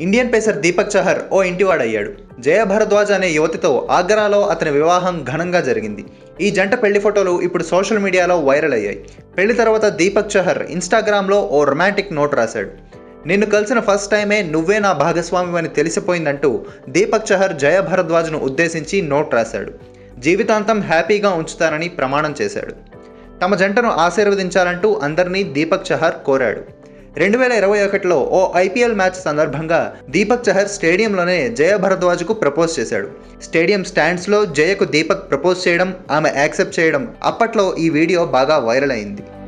Indian pacer Deepak Chahar ఓ ఇంటివాడయ్యాడు జయ భరద్వాజ్ అనే యువతితో ఆగ్రాలో అతని వివాహం ఘనంగా జరిగింది ఈ జంట పెళ్లి ఫోటోలు ఇప్పుడు సోషల్ మీడియాలో వైరల్ అయ్యాయి పెళ్లి తర్వాత దీపక్ చహర్ ఇన్స్టాగ్రామ్లో ఓ రొమాంటిక్ నోట్ రాశాడు నిన్ను కలిసిన ఫస్ట్ టైమే నువ్వే నా భాగస్వామి అని తెలిసిపోయిందంటూ దీపక్ చహర్ జయ భరద్వాజ్ను ఉద్దేశించి నోట్ రాశాడు జీవితాంతం హ్యాపీగా ఉంచుతానని ప్రమాణం చేశాడు తమ జంటను ఆశీర్వదించాలంటూ అందరినీ దీపక్ చహర్ కోరాడు రెండు వేల ఇరవై ఒకటిలో ఓ ఐపీఎల్ మ్యాచ్ సందర్భంగా దీపక్ చహర్ స్టేడియంలోనే జయ భరద్వాజ్కు ప్రపోజ్ చేశాడు స్టేడియం స్టాండ్స్లో జయకు దీపక్ ప్రపోజ్ చేయడం ఆమె యాక్సెప్ట్ చేయడం అప్పట్లో ఈ వీడియో బాగా వైరల్ అయింది